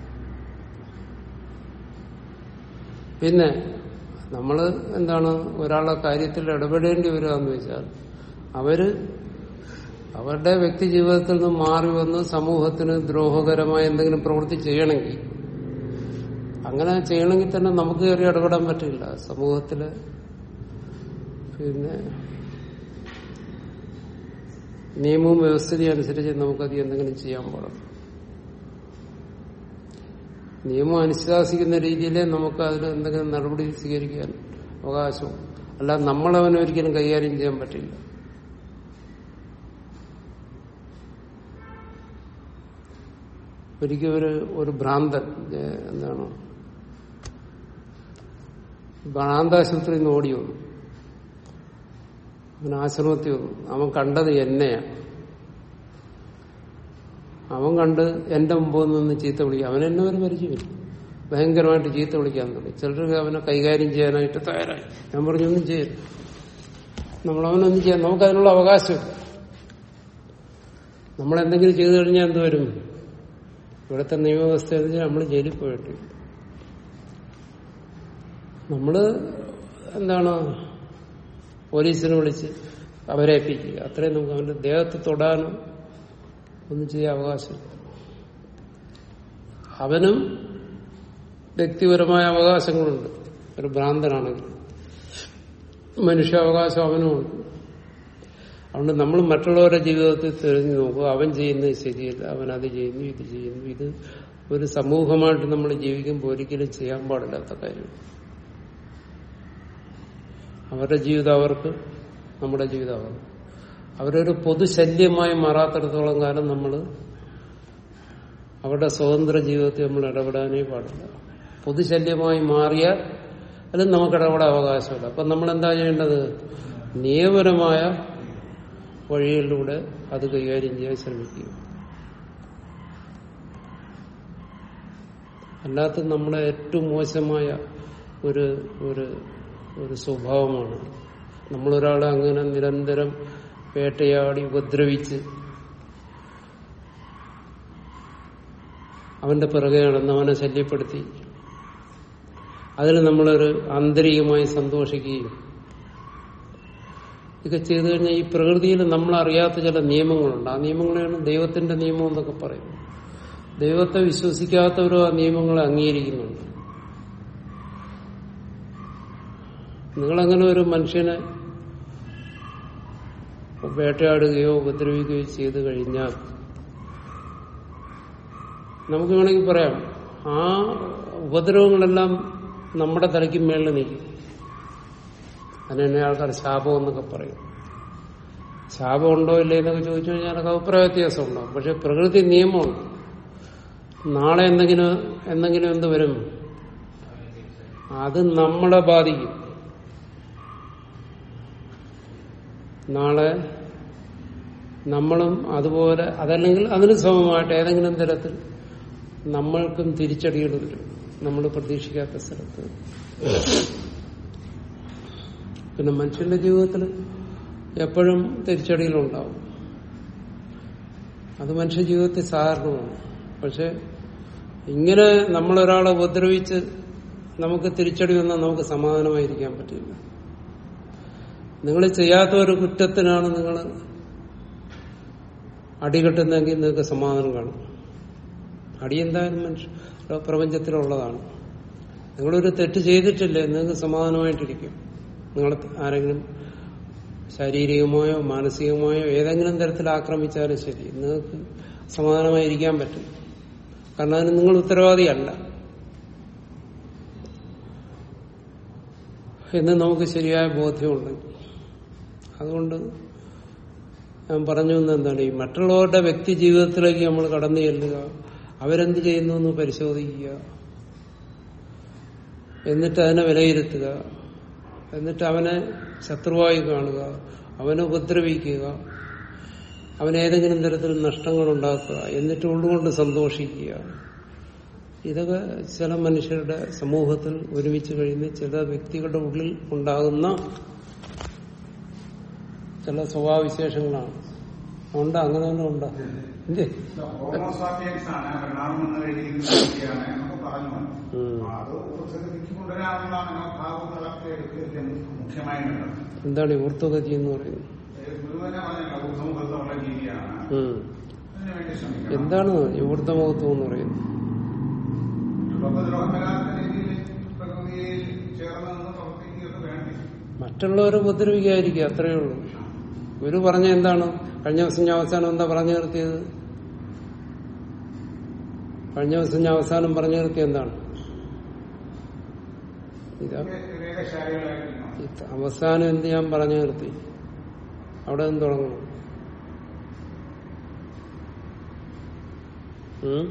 പിന്നെ നമ്മൾ എന്താണ് ഒരാളുടെ കാര്യത്തിൽ ഇടപെടേണ്ടി വരിക എന്ന് വെച്ചാൽ അവര് അവരുടെ വ്യക്തി ജീവിതത്തിൽ നിന്ന് മാറി വന്ന് സമൂഹത്തിന് ദ്രോഹകരമായ എന്തെങ്കിലും പ്രവൃത്തി ചെയ്യണമെങ്കിൽ അങ്ങനെ ചെയ്യണമെങ്കിൽ തന്നെ നമുക്ക് കയറി ഇടപെടാൻ പറ്റില്ല സമൂഹത്തില് പിന്നെ നിയമവും വ്യവസ്ഥയും അനുസരിച്ച് നമുക്കത് എന്തെങ്കിലും ചെയ്യാൻ പാടുള്ളൂ നിയമം അനുശാസിക്കുന്ന രീതിയിലേ നമുക്ക് അതിൽ എന്തെങ്കിലും നടപടി സ്വീകരിക്കാൻ അവകാശം അല്ല നമ്മളവനെ ഒരിക്കലും കൈകാര്യം ചെയ്യാൻ പറ്റില്ല ഒരിക്കൽ ഒരു ഒരു ഭ്രാന്തൻ ഏ, എന്താണ് ഭ്രാന്താശുപത്രിയിൽ നിന്ന് ഓടി വന്നു അവൻ ആശ്രമത്തിൽ വന്നു അവൻ കണ്ടത് എന്നെയാണ് അവൻ കണ്ട് എന്റെ മുമ്പിൽ നിന്ന് ചീത്ത വിളിക്കുക അവൻ എന്നെ ഒരു പരിചയമില്ല ഭയങ്കരമായിട്ട് ചീത്ത വിളിക്കാൻ തുടങ്ങി ചിലർക്ക് അവനെ കൈകാര്യം ചെയ്യാനായിട്ട് തയ്യാറായി ഞാൻ പറഞ്ഞു ഒന്നും ചെയ്യരുത് നമ്മൾ അവനൊന്നും ചെയ്യാൻ നമുക്ക് അതിനുള്ള അവകാശമില്ല നമ്മൾ എന്തെങ്കിലും ചെയ്തു കഴിഞ്ഞാൽ എന്ത് വരും ഇവിടുത്തെ നിയമവ്യവസ്ഥ അനുസരിച്ച് നമ്മൾ ജയിലിൽ പോയിട്ട് നമ്മള് എന്താണ് പോലീസിനെ വിളിച്ച് അവരെ ഏൽപ്പിക്കുക അത്രയും നമുക്ക് അവന്റെ ദേഹത്ത് തൊടാനും ഒന്നും ചെയ്യാൻ അവകാശമില്ല അവനും വ്യക്തിപരമായ അവകാശങ്ങളുണ്ട് ഒരു ഭ്രാന്തനാണെങ്കിൽ മനുഷ്യാവകാശം അവനുമുണ്ട് അതുകൊണ്ട് നമ്മൾ മറ്റുള്ളവരുടെ ജീവിതത്തിൽ തിരിഞ്ഞു നോക്കുക അവൻ ചെയ്യുന്നത് ശരിയല്ല അവൻ അത് ചെയ്യുന്നു ഇത് ചെയ്യുന്നു ഇത് ഒരു സമൂഹമായിട്ട് നമ്മൾ ജീവിക്കുമ്പോൾ ഒരിക്കലും ചെയ്യാൻ പാടില്ലാത്ത കാര്യം അവരുടെ ജീവിതം അവർക്ക് നമ്മുടെ ജീവിതം അവർക്ക് അവരൊരു പൊതുശല്യമായി മാറാത്തിടത്തോളം കാലം നമ്മൾ അവരുടെ സ്വതന്ത്ര ജീവിതത്തിൽ നമ്മൾ ഇടപെടാനേ പാടില്ല പൊതുശല്യമായി മാറിയാൽ അതിൽ നമുക്ക് ഇടപെടാൻ അവകാശമില്ല അപ്പം നമ്മൾ എന്താ ചെയ്യേണ്ടത് നിയമപരമായ വഴികളിലൂടെ അത് കൈകാര്യം ചെയ്യാൻ ശ്രമിക്കുക അല്ലാത്ത നമ്മുടെ ഏറ്റവും മോശമായ ഒരു ഒരു ഒരു സ്വഭാവമാണ് നമ്മളൊരാളെ അങ്ങനെ നിരന്തരം വേട്ടയാടി ഉപദ്രവിച്ച് അവന്റെ പിറകെ നടന്ന് അവനെ ശല്യപ്പെടുത്തി അതിൽ നമ്മളൊരു ആന്തരികമായി സന്തോഷിക്കുകയും ഇതൊക്കെ ചെയ്തു കഴിഞ്ഞാൽ ഈ പ്രകൃതിയിൽ നമ്മൾ അറിയാത്ത ചില നിയമങ്ങളുണ്ട് ആ നിയമങ്ങളെയാണ് ദൈവത്തിന്റെ നിയമം എന്നൊക്കെ പറയും ദൈവത്തെ വിശ്വസിക്കാത്തവരും ആ നിയമങ്ങളെ അംഗീകരിക്കുന്നുണ്ട് നിങ്ങളങ്ങനെ ഒരു മനുഷ്യനെ വേട്ടയാടുകയോ ഉപദ്രവിക്കുകയോ ചെയ്തു കഴിഞ്ഞാൽ നമുക്ക് വേണമെങ്കിൽ പറയാം ആ ഉപദ്രവങ്ങളെല്ലാം നമ്മുടെ തലയ്ക്ക് മേളിൽ നിൽക്കും അതിനെ ആൾക്കാർ ശാപം എന്നൊക്കെ പറയും ശാപം ഉണ്ടോ ഇല്ലേ എന്നൊക്കെ ചോദിച്ചു കഴിഞ്ഞാൽ അതൊക്കെ അഭിപ്രായ വ്യത്യാസം ഉണ്ടാവും പക്ഷെ പ്രകൃതി നിയമമുണ്ട് നാളെ എന്തെങ്കിലും എന്തെങ്കിലും എന്ത് വരും അത് നമ്മളെ ബാധിക്കും നാളെ നമ്മളും അതുപോലെ അതല്ലെങ്കിൽ അതിന് സമമായിട്ട് ഏതെങ്കിലും തരത്തിൽ നമ്മൾക്കും തിരിച്ചടികൾ വരും നമ്മൾ പ്രതീക്ഷിക്കാത്ത സ്ഥലത്ത് പിന്നെ മനുഷ്യന്റെ ജീവിതത്തിൽ എപ്പോഴും തിരിച്ചടികളുണ്ടാവും അത് മനുഷ്യ ജീവിതത്തിൽ സാധാരണമാണ് പക്ഷെ ഇങ്ങനെ നമ്മളൊരാളെ ഉപദ്രവിച്ച് നമുക്ക് തിരിച്ചടി വന്നാൽ നമുക്ക് സമാധാനമായിരിക്കാൻ പറ്റില്ല നിങ്ങൾ ചെയ്യാത്ത ഒരു കുറ്റത്തിനാണ് നിങ്ങൾ അടികെട്ടുന്നതെങ്കിൽ നിങ്ങൾക്ക് സമാധാനം കാണും അടി എന്തായാലും മനുഷ്യ പ്രപഞ്ചത്തിലുള്ളതാണ് നിങ്ങളൊരു തെറ്റ് ചെയ്തിട്ടില്ലേ നിങ്ങൾക്ക് സമാധാനമായിട്ടിരിക്കും നിങ്ങൾ ആരെങ്കിലും ശാരീരികമായോ മാനസികമായോ ഏതെങ്കിലും തരത്തിൽ ആക്രമിച്ചാലും ശരി നിങ്ങൾക്ക് സമാധാനമായിരിക്കാൻ പറ്റും കാരണം അതിന് നിങ്ങൾ ഉത്തരവാദിയല്ല എന്ന് നമുക്ക് ശരിയായ ബോധ്യമുണ്ടെങ്കിൽ അതുകൊണ്ട് ഞാൻ പറഞ്ഞു വന്ന എന്താണ് ഈ മറ്റുള്ളവരുടെ വ്യക്തി ജീവിതത്തിലേക്ക് നമ്മൾ കടന്നു ചെല്ലുക അവരെന്ത് ചെയ്യുന്നു എന്ന് പരിശോധിക്കുക എന്നിട്ട് അതിനെ വിലയിരുത്തുക എന്നിട്ട് അവനെ ശത്രുവായി കാണുക അവനെ ഉപദ്രവിക്കുക അവനേതെങ്കിലും തരത്തിൽ നഷ്ടങ്ങൾ ഉണ്ടാക്കുക എന്നിട്ട് ഉള്ളുകൊണ്ട് സന്തോഷിക്കുക ഇതൊക്കെ ചില മനുഷ്യരുടെ സമൂഹത്തിൽ ഒരുമിച്ച് കഴിയുന്ന ചില വ്യക്തികളുടെ ഉള്ളിൽ ഉണ്ടാകുന്ന ചില സ്വഭാവവിശേഷങ്ങളാണ് ഉണ്ട് അങ്ങനെ തന്നെ ഉണ്ട് ഇല്ലേ? ഹോമോസാപ്പിയൻസ് ആണ് പരിണാമം എന്ന് എഴുതിയിരിക്കുന്ന വ്യക്തിയാണ് എന്നൊക്കെ പറഞ്ഞു ഉം. അത് കൊണ്ടുവരാനുള്ള മനോഭാവം വളർത്തിയെടുക്കുക മുഖ്യമായി വേണ്ടത് എന്താണ് ഈ ഊർത്തഗതി എന്ന് പറയുന്നത് ഗുരുവിനെ പറഞ്ഞല്ലോ ഊർദ്ധമുഖത്തുള്ള ജീവിയാണ് ഉം. അതിനുവേണ്ടി ശ്രമിക്കണം എന്താണ് ഈ ഊർദ്ധമുഖത്വം എന്ന് പറയുന്നത് ലോകദ്രോഹം വരാത്ത രീതിയിൽ പ്രകൃതിയിൽ ചേർന്ന് നിന്ന് പ്രവർത്തിക്കുകയൊക്കെ വേണ്ടി മറ്റുള്ളവരെ ഉപദ്രവിക്കാതിരിക്കുക അത്രയേ ഉള്ളൂ ഗുരു പറഞ്ഞ എന്താണ് കഴിഞ്ഞ ദിവസം ഞാൻ അവസാനം എന്താ പറഞ്ഞു നിർത്തിയത് കഴിഞ്ഞ ദിവസം ഞാൻ അവസാനം പറഞ്ഞു നിർത്തിയ എന്താണ് ഇതാ വിവേകശാലികളായിരിക്കണം ഇത് അവസാനം എന്ത് ഞാൻ പറഞ്ഞു നിർത്തി അവിടെ നിന്ന് തുടങ്ങണം ഉം?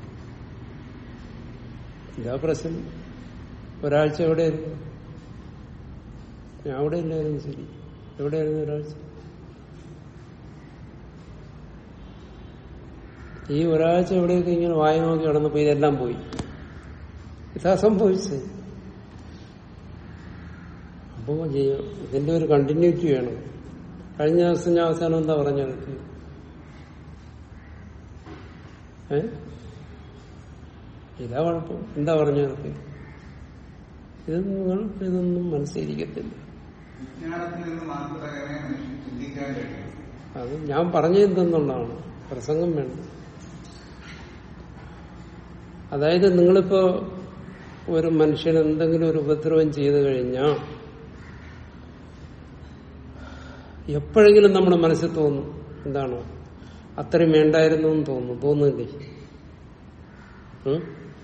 ഇതാ പ്രശ്നം ഒരാഴ്ച എവിടെയായിരുന്നു ഞാൻ അവിടെ ഇല്ലായിരുന്നു ശരി എവിടെയായിരുന്നു ഒരാഴ്ച ഈ ഒരാഴ്ച എവിടെയൊക്കെ ഇങ്ങനെ വായി നോക്കി കിടന്നപ്പോ ഇതെല്ലാം പോയി ഇതാ സംഭവിച്ചത് അപ്പോ ചെയ്യ- ഇതിന്റെ ഒരു കണ്ടിന്യൂറ്റി വേണം കഴിഞ്ഞ ദിവസം ഞാൻ അവസാനം എന്താ പറഞ്ഞു നിർത്തി ഏ ഇതാ കുഴപ്പം എന്താ പറഞ്ഞു നിർത്തി ഇത് നിങ്ങൾക്ക് ഇതൊന്നും മനസ്സിലിരിക്കത്തില്ല വിജ്ഞാനത്തിൽ നിന്ന് മാത്രമേ മനുഷ്യൻ ചിന്തിക്കാൻ കഴിയൂ അത് ഞാൻ പറഞ്ഞു എന്തെന്നുള്ളതാണ് പ്രസംഗം വേണ്ട അതായത് നിങ്ങളിപ്പോ ഒരു മനുഷ്യൻ എന്തെങ്കിലും ഒരു ഉപദ്രവം ചെയ്തു കഴിഞ്ഞാൽ എപ്പോഴെങ്കിലും നമ്മുടെ മനസ്സിൽ തോന്നും എന്താണ് അത്രയും വേണ്ടായിരുന്നു എന്ന് തോന്നും തോന്നുന്നില്ലേ ഉം?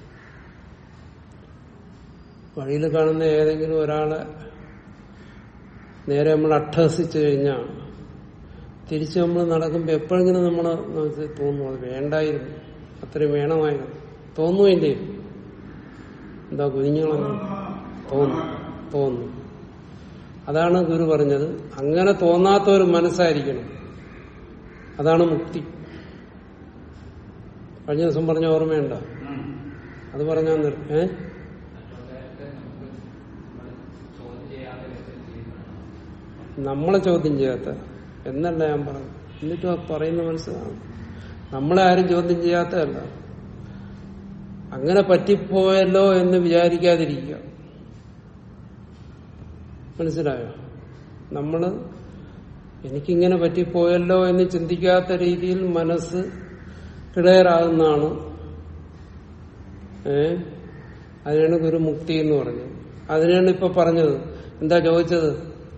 വഴിയിൽ കാണുന്ന ഏതെങ്കിലും ഒരാളെ നേരെ നമ്മൾ അട്ടഹസിച്ചു കഴിഞ്ഞാൽ തിരിച്ച് നമ്മൾ നടക്കുമ്പോൾ എപ്പോഴെങ്കിലും നമ്മളെ മനസ്സിൽ തോന്നും അത് വേണ്ടായിരുന്നു അത്രയും വേണമായിരുന്നു തോന്നുമില്ലേ എന്താ കുഞ്ഞുങ്ങളെന്ന് തോന്നും തോന്നും അതാണ് ഗുരു പറഞ്ഞത് അങ്ങനെ തോന്നാത്ത ഒരു മനസ്സായിരിക്കണം അതാണ് മുക്തി കഴിഞ്ഞ ദിവസം പറഞ്ഞ ഓർമ്മയുണ്ട അത് പറഞ്ഞാൽ നിർ ഏ മറ്റുള്ളവർക്ക് നമുക്ക് നമ്മൾ ചോദ്യം ചെയ്യാതെ ചെയ്യുന്നതാണ് നമ്മളെ ചോദ്യം ചെയ്യാത്ത എന്നല്ല ഞാൻ പറഞ്ഞു എന്നിട്ടും ആ പറയുന്ന മനസ്സിലാണ് നമ്മളെ ആരും ചോദ്യം ചെയ്യാത്തതല്ല അങ്ങനെ പറ്റിപ്പോയല്ലോ എന്ന് വിചാരിക്കാതിരിക്കുക മനസ്സിലായോ നമ്മള് എനിക്കിങ്ങനെ പറ്റിപ്പോയല്ലോ എന്ന് ചിന്തിക്കാത്ത രീതിയിൽ മനസ്സ് ക്ലിയറാകുന്നതാണ് ഏ അതിനാണ് ഗുരു മുക്തി എന്ന് പറഞ്ഞത് അതിനാണ് ഇപ്പൊ പറഞ്ഞത് എന്താ ചോദിച്ചത്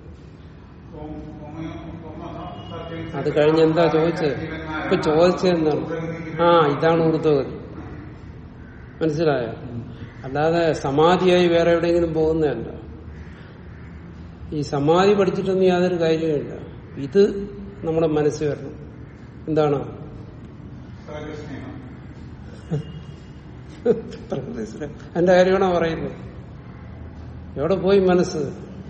അത് കഴിഞ്ഞ് എന്താ ചോദിച്ചത് ഇപ്പൊ ചോദിച്ചത് എന്താണ് ആ ഇതാണ് ഊർധ്വഗതി മനസ്സിലായോ അല്ലാതെ സമാധിയായി വേറെ എവിടെയെങ്കിലും പോകുന്നതല്ല ഈ സമാധി പഠിച്ചിട്ടൊന്നും യാതൊരു കാര്യമില്ല ഇത് നമ്മുടെ മനസ്സിൽ വരണം എന്താണ് എന്റെ കാര്യമാണോ പറയുന്നത് എവിടെ പോയി മനസ്സ്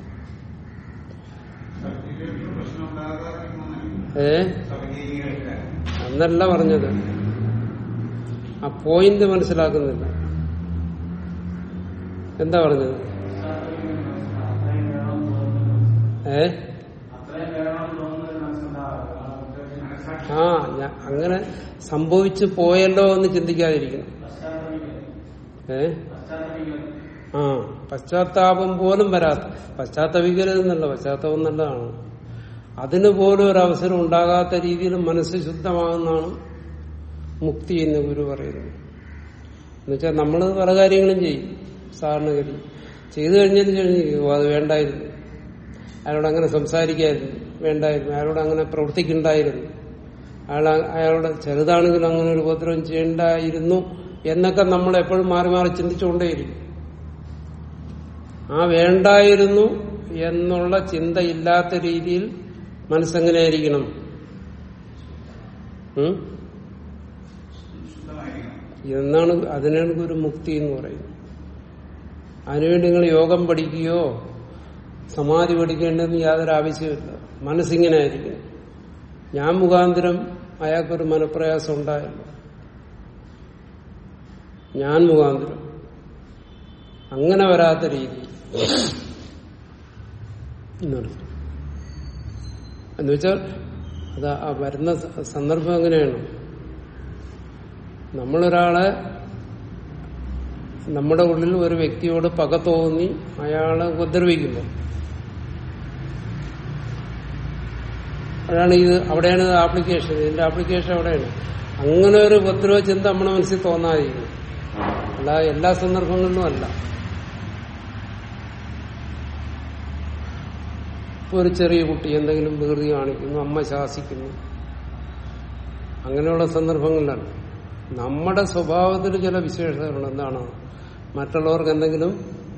ഏ എന്നല്ല പറഞ്ഞത് ആ പോയിന്റ് മനസ്സിലാക്കുന്നില്ല എന്താ പറഞ്ഞത് ഏ ആ ഞാ- അങ്ങനെ സംഭവിച്ചു പോയല്ലോ എന്ന് ചിന്തിക്കാതിരിക്കണം ഏ ആ പശ്ചാത്താപം പോലും വരാത്ത പശ്ചാത്തപിക്കരുതെന്നല്ല പശ്ചാത്തപം നല്ലതാണ് അതിന് പോലും ഒരു അവസരം ഉണ്ടാകാത്ത രീതിയിൽ മനസ്സ് ശുദ്ധമാകുന്നതാണ് മുക്തി എന്ന് ഗുരു പറയുന്നത് എന്നുവെച്ചാൽ നമ്മൾ പല കാര്യങ്ങളും ചെയ്യും സാധാരണഗതി ചെയ്തു കഴിഞ്ഞതിന് ശേഷം ഓ, അത് വേണ്ടായിരുന്നു അയാളോട് അങ്ങനെ സംസാരിക്കായിരുന്നു വേണ്ടായിരുന്നു അയാളോട് അങ്ങനെ പ്രവർത്തിക്കണ്ടായിരുന്നു അയാൾ അയാളോട് ചെറുതാണെങ്കിലും അങ്ങനെ ഒരു ഉപദ്രവം ചെയ്യണ്ടായിരുന്നു എന്നൊക്കെ നമ്മൾ എപ്പോഴും മാറി മാറി ചിന്തിച്ചുകൊണ്ടേയിരിക്കും ആ വേണ്ടായിരുന്നു എന്നുള്ള ചിന്തയില്ലാത്ത രീതിയിൽ മനസ്സെങ്ങനെയായിരിക്കണം ഉം? എന്നാണ് അതിനാണ് ഒരു മുക്തി എന്ന് പറയുന്നത് അതിനുവേണ്ടി നിങ്ങൾ യോഗം പഠിക്കുകയോ സമാധി പഠിക്കേണ്ടെന്ന് യാതൊരു ആവശ്യമില്ല മനസ്സിങ്ങനെ ആയിരിക്കണം ഞാൻ മുഖാന്തരം അയാൾക്കൊരു മനപ്രയാസം ഉണ്ടായല്ലോ ഞാൻ മുഖാന്തരം അങ്ങനെ വരാത്ത രീതി എന്നർത്ഥം എന്നുവെച്ചാൽ അത് ആ വരുന്ന സ- സന്ദർഭം എങ്ങനെയാണ് നമ്മളൊരാളെ നമ്മുടെ ഉള്ളിൽ ഒരു വ്യക്തിയോട് പക തോന്നി അയാളെ ഉപദ്രവിക്കുമ്പോൾ അതാണ് ഇത് അവിടെയാണ് ആപ്ലിക്കേഷൻ ഇതിന്റെ ആപ്ലിക്കേഷൻ അവിടെയാണ് അങ്ങനെ ഒരു ഉപദ്രവ ചിന്ത നമ്മുടെ മനസ്സിൽ തോന്നാതിരിക്കും അല്ല എല്ലാ സന്ദർഭങ്ങളിലും അല്ല ഇപ്പൊ ഒരു ചെറിയ കുട്ടി എന്തെങ്കിലും വികൃതി കാണിക്കുന്നു അമ്മ ശാസിക്കുന്നു അങ്ങനെയുള്ള സന്ദർഭങ്ങളിലാണ് നമ്മുടെ സ്വഭാവത്തിൽ ചില വിശേഷതകളുണ്ട് എന്താണ് മറ്റുള്ളവർക്ക് എന്തെങ്കിലും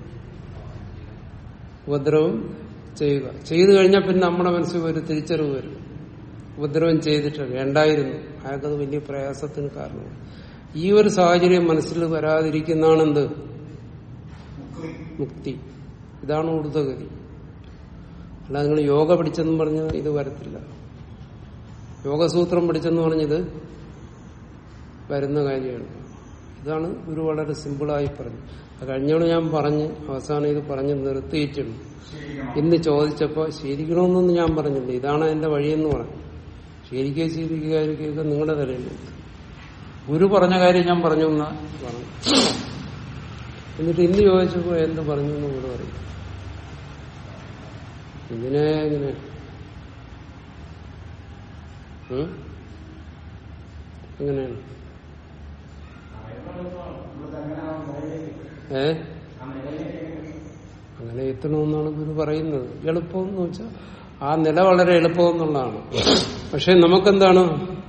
ഉപദ്രവം ചെയ്യുക ചെയ്തു കഴിഞ്ഞാൽ പിന്നെ നമ്മുടെ മനസ്സിൽ ഒരു തിരിച്ചറിവ് വരും ഉപദ്രവം ചെയ്തിട്ട് വേണ്ടായിരുന്നു അയാൾക്കത് വലിയ പ്രയാസത്തിന് കാരണമാണ് ഈ ഒരു സാഹചര്യം മനസ്സിൽ വരാതിരിക്കുന്നതാണെന്ത് മുക്തി ഇതാണ് ഊർധഗതി അല്ല നിങ്ങൾ യോഗ പഠിച്ചെന്നും പറഞ്ഞ് ഇത് വരത്തില്ല യോഗസൂത്രം പഠിച്ചെന്ന് പറഞ്ഞത് വരുന്ന കാര്യമാണ് ഇതാണ് ഒരു വളരെ സിമ്പിളായി പറഞ്ഞു അത് കഴിഞ്ഞോട് ഞാൻ പറഞ്ഞ് അവസാനം ഇത് പറഞ്ഞ് നിർത്തിയിട്ടുണ്ട് ഇന്ന് ചോദിച്ചപ്പോ ശീലിക്കണമെന്നൊന്നും ഞാൻ പറഞ്ഞില്ല ഇതാണ് എന്റെ വഴിയെന്ന് പറഞ്ഞു ശീലിക്കുക ശീലിക്കുക നിങ്ങളുടെ തലയിലുണ്ട് ഗുരു പറഞ്ഞ കാര്യം ഞാൻ പറഞ്ഞു എന്ന് പറഞ്ഞു എന്നിട്ട് ഇന്ന് ചോദിച്ചപ്പോ എന്ത് പറഞ്ഞു എന്ന് കൂടെ പറയും ഇങ്ങനെ ഇങ്ങനെ ഉം? എങ്ങനെയാണ് ഏ അങ്ങനെ എത്തണമെന്നാണ് ഗുരു പറയുന്നത് എളുപ്പം എന്ന് വെച്ചാൽ ആ നില വളരെ എളുപ്പം എന്നുള്ളതാണ് പക്ഷെ നമുക്കെന്താണ്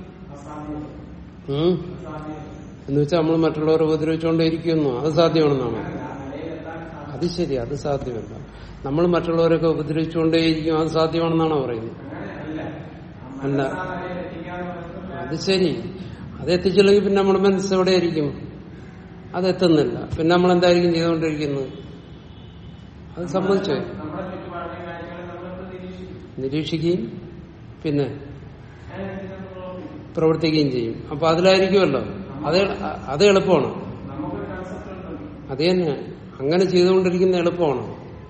ഉം? എന്ന് വെച്ചാൽ നമ്മൾ മറ്റുള്ളവരെ ഉപദ്രവിച്ചുകൊണ്ടേയിരിക്കുന്നു അത് സാധ്യമാണെന്നാണ് അത് ശരി അത് സാധ്യമല്ല നമ്മൾ മറ്റുള്ളവരൊക്കെ ഉപദ്രവിച്ചുകൊണ്ടേയിരിക്കും അത് സാധ്യമാണെന്നാണോ പറയുന്നത് അല്ല അത് ശരി അത് എത്തിച്ചില്ലെങ്കിൽ പിന്നെ നമ്മുടെ മനസ്സ് എവിടെയായിരിക്കും അത് എത്തുന്നില്ല പിന്നെ നമ്മൾ എന്തായിരിക്കും ചെയ്തുകൊണ്ടിരിക്കുന്നത് അത് സമ്മതിച്ചോ നമ്മുടെ ചുറ്റുപാടിനെ കാഴ്ചകളെ നമ്മളെപ്പോഴും നിരീക്ഷിക്കും നിരീക്ഷിക്കുകയും പിന്നെ അതിനനുസരിച്ച് നമ്മൾ പ്രവർത്തിക്കും പ്രവർത്തിക്കുകയും ചെയ്യും അപ്പൊ അതിലായിരിക്കുമല്ലോ അത് എ- അത് എളുപ്പമാണ് നമുക്കൊരു കൺസെപ്റ്റ് ഉണ്ട് അത് തന്നെ അങ്ങനെ ചെയ്തുകൊണ്ടിരിക്കുന്ന എളുപ്പമാണ്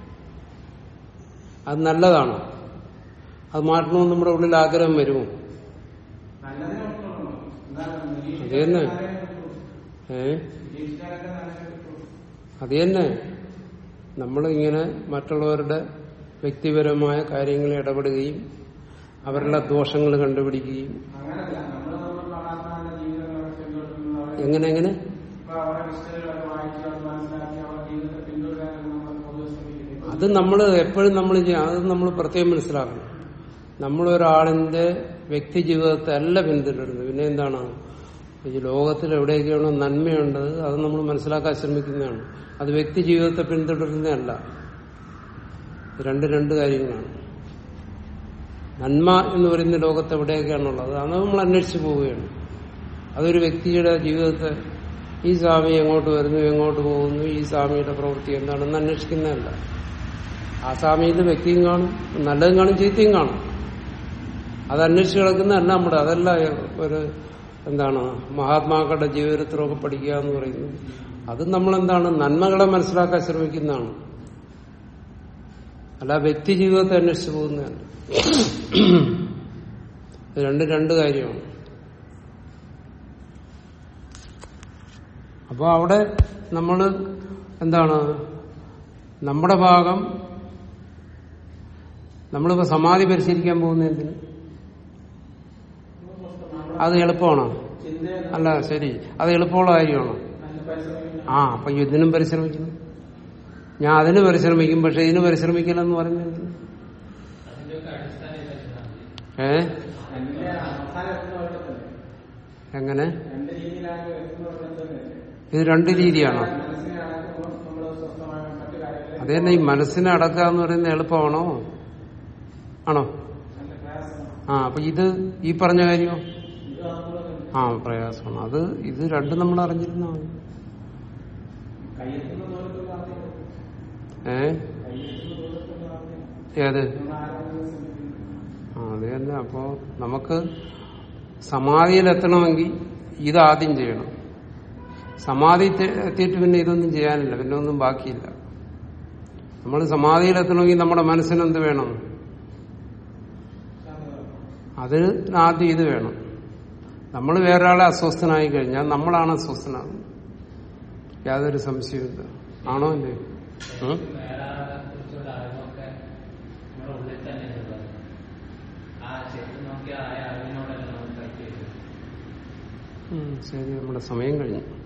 അത് നല്ലതാണ് അത് മാറ്റണമെന്ന് നമ്മുടെ ഉള്ളിൽ ആഗ്രഹം വരുമോ നല്ലതിനെ ഉൾക്കൊള്ളണം എന്താണ് അത് തന്നെ ഏ നിരീക്ഷിച്ചാലൊക്കെ നല്ലതിനെ ഉൾക്കൊള്ളൂ അത് തന്നെ നമ്മളിങ്ങനെ മറ്റുള്ളവരുടെ വ്യക്തിപരമായ കാര്യങ്ങളിൽ ഇടപെടുകയും അവരുടെ ദോഷങ്ങൾ കണ്ടുപിടിക്കുകയും അങ്ങനല്ല നമ്മൾ നമ്മൾ മഹാത്മാവിന്റെ ജീവിതങ്ങളൊക്കെ പിന്തുടരുന്നവരെ എങ്ങനെ എങ്ങനെ ഇപ്പൊ അവരുടെ ഹിസ്റ്ററികളൊക്കെ വായിച്ച് അത് മനസ്സിലാക്കി അവരുടെ ജീവിതത്തെ പിന്തുടരാനാണ് നമ്മൾ പൊതുവെ ശ്രമിക്കുന്നത് അത് നമ്മൾ എപ്പോഴും നമ്മൾ ചെയ്യാം അത് നമ്മൾ പ്രത്യേകം മനസ്സിലാക്കണം നമ്മൾ ഒരാളിന്റെ വ്യക്തി ജീവിതത്തെ അല്ല പിന്തുടരുന്നത് പിന്നെ എന്താണ് ഈ ലോകത്തിൽ എവിടെയൊക്കെയാണോ നന്മയുണ്ടത് അത് നമ്മൾ മനസ്സിലാക്കാൻ ശ്രമിക്കുന്നതാണ് അത് വ്യക്തി ജീവിതത്തെ പിന്തുടരുന്നതല്ല ഇത് രണ്ട് രണ്ട് കാര്യങ്ങളാണ് നന്മ എന്ന് പറയുന്ന ലോകത്ത് എവിടെയൊക്കെയാണുള്ളത് അത് നമ്മൾ അന്വേഷിച്ചു പോവുകയാണ് അതൊരു വ്യക്തിയുടെ ജീവിതത്തെ ഈ സ്വാമി എങ്ങോട്ട് വരുന്നു എങ്ങോട്ട് പോകുന്നു ഈ സ്വാമിയുടെ പ്രവൃത്തി എന്താണെന്ന് അന്വേഷിക്കുന്നതല്ല ആ സ്വാമിയിൽ വ്യക്തിയും കാണും നല്ലതും കാണും ചീത്തയും കാണും അത് അന്വേഷിച്ച് കിടക്കുന്നതല്ല നമ്മുടെ അതല്ല ഒരു എന്താണ് മഹാത്മാക്കളുടെ ജീവിതത്തിലൊക്കെ പഠിക്കുക എന്ന് പറയുന്നത് അത് നമ്മളെന്താണ് നന്മകളെ മനസ്സിലാക്കാൻ ശ്രമിക്കുന്നതാണ് അല്ല വ്യക്തി ജീവിതത്തെ അന്വേഷിച്ചു പോകുന്നതല്ല ഇത് രണ്ട് രണ്ട് കാര്യമാണ് അപ്പോൾ അവിടെ നമ്മൾ എന്താണ് നമ്മുടെ ഭാഗം നമ്മളിപ്പോ സമാധി പരിശീലിക്കാൻ പോകുന്ന എന്തിന് അത് എളുപ്പമാണോ അല്ല ശരി അത് എളുപ്പമുള്ള കാര്യമാണോ ആ അപ്പൊ ഇതിനും പരിശ്രമിക്കുന്നു ഞാൻ അതിന് പരിശ്രമിക്കും പക്ഷെ ഇതിന് പരിശ്രമിക്കില്ലെന്ന് പറയുന്നത് അതിന്റെയൊക്കെ അടിസ്ഥാനം ഇതാ ഏ എന്റെ അവസാനം എത്തുന്നവരുടെ തന്നെ എങ്ങനെ രണ്ട് രീതിയിലാണ് എത്തുന്നവരുടെ തന്നെ ഇത് രണ്ട് രീതിയാണോ മനസ്സിനെ അടക്കുമ്പോൾ നമ്മൾ സ്വസ്ഥമായ മറ്റു കാര്യങ്ങളെ അത് തന്നെ ഈ മനസ്സിനെ അടക്കുക എന്ന് പറയുന്നത് എളുപ്പമാണോ ആണോ നല്ല പ്രയാസമാണ് ആ അപ്പൊ ഇത് ഈ പറഞ്ഞ കാര്യമോ ഇത് അതുപോലെ തന്നെ ആ പ്രയാസമാണ് അത് ഇത് രണ്ടും നമ്മൾ അറിഞ്ഞിരുന്നാണ് കയ്യെത്തുന്ന ദൂരത്തുള്ള ആദ്യം ഏ കയ്യെത്തുന്ന ദൂരത്തുള്ള ആദ്യം ഏത് നമ്മൾ ആരാധന ശ്രമിക്കുന്നത് ആ അത് തന്നെ അപ്പോ നമുക്ക് സമാധിയിലെത്തണമെങ്കിൽ ഇത് ആദ്യം ചെയ്യണം സമാധി തെ- എത്തിയിട്ട് പിന്നെ ഇതൊന്നും ചെയ്യാനില്ല പിന്നെ ഒന്നും ബാക്കിയില്ല നമ്മൾ സമാധിയിലെത്തണമെങ്കിൽ നമ്മുടെ മനസ്സിനെന്ത് വേണം അതിന് ആദ്യം ഇത് വേണം നമ്മൾ വേറൊരാളെ അസ്വസ്ഥനായി കഴിഞ്ഞാൽ നമ്മളാണ് അസ്വസ്ഥനാകുന്നത് യാതൊരു സംശയമില്ല ആണോ അല്ലേ ഉം? വേറെ ആളെ കുറിച്ചുള്ള അറിവൊക്കെ നമ്മുടെ ഉള്ളിൽ തന്നെ ഉള്ളത് ആ ശരിക്കും നോക്കിയാൽ ആ അറിവിനോടല്ല നമുക്ക് പറ്റിയത് ഉം, ശരി നമ്മുടെ സമയം കഴിഞ്ഞു